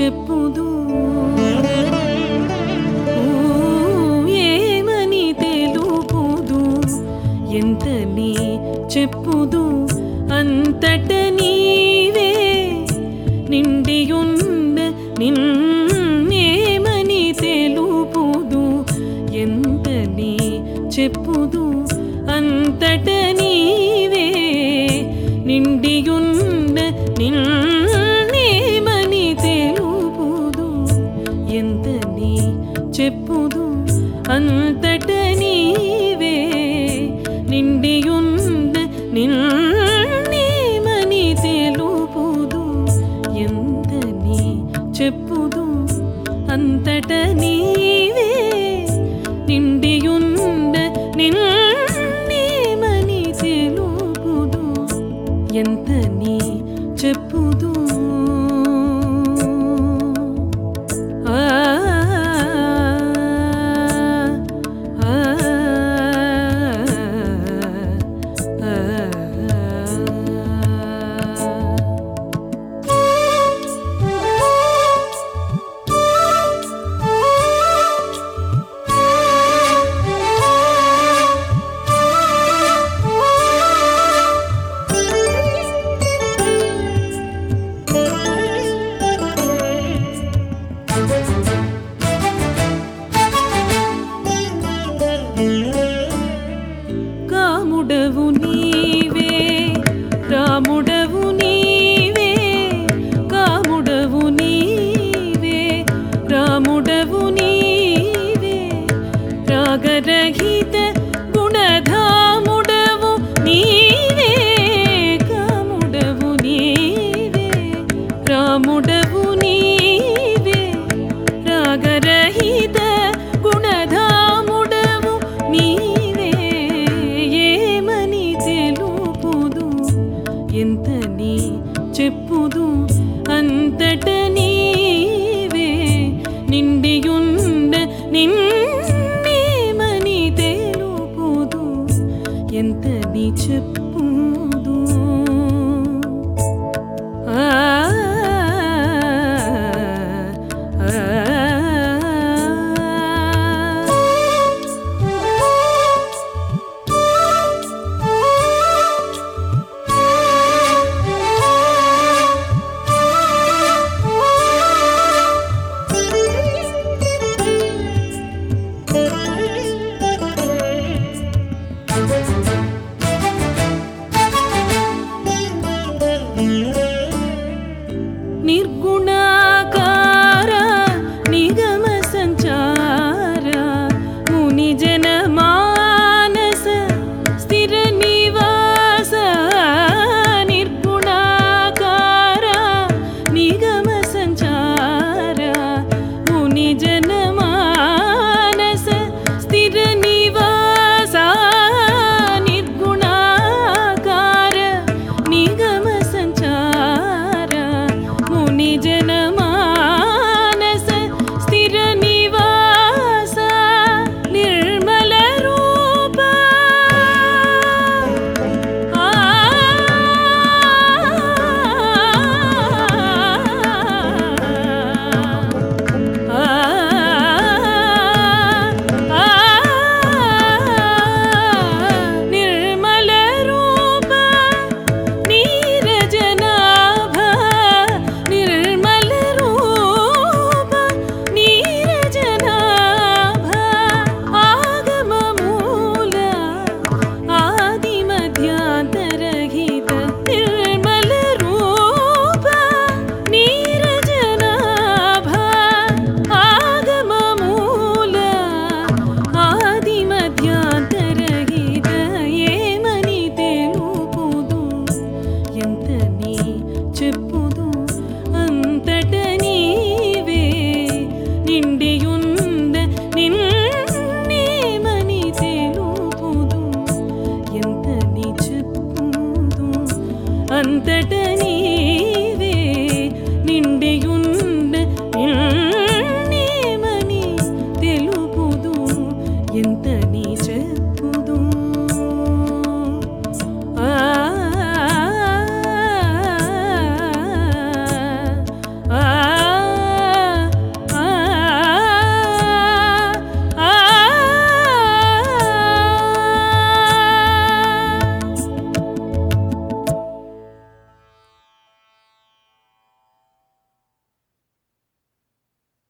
చెప్పుదు ఏమని తెలుపుదు ఎంతని చెప్పుదు అంతట నీవే నిండియుండ నిన్నేమని తెలుపుదు ఎంతని చెప్పుదు అంతట నీవే నిండియుండ నిన్నేమని తెలుపుదు ఎంతని చెప్పుదు అంతట నీవే నిండియుండ నిన్నేమని తెలుపుదు ఎంతని చెప్పుదు అంతట నీవే నిండియుండ నిన్నేమని తెలుపుదు ఎంతని చెప్పుదు ఆ ఆ కాముడవు నీవే రాముడవు నీవే కాముడవు నీవే రాముడవు నీవే రాగరహిత గుణధాముడవు నీవే కాముడవు నీవే రాముడవు నీవే రాగరహిత గుణధాముడవు నీవే ఏమని తెలుపుదు ఎంతని చెప్పుదు అంతట నీవే నిండియుండ నిన్నేమని తెలుపుదు ఎంతని చెప్పుదు ఆ నిర్గుణాకార నిగమ సంచార ముని జన మానస స్థిర నివాస నిర్గుణాకార నిగమ సంచార ముని జన మానస స్థిర నివాస నిర్గుణాకార నిగమ సంచార ముని జన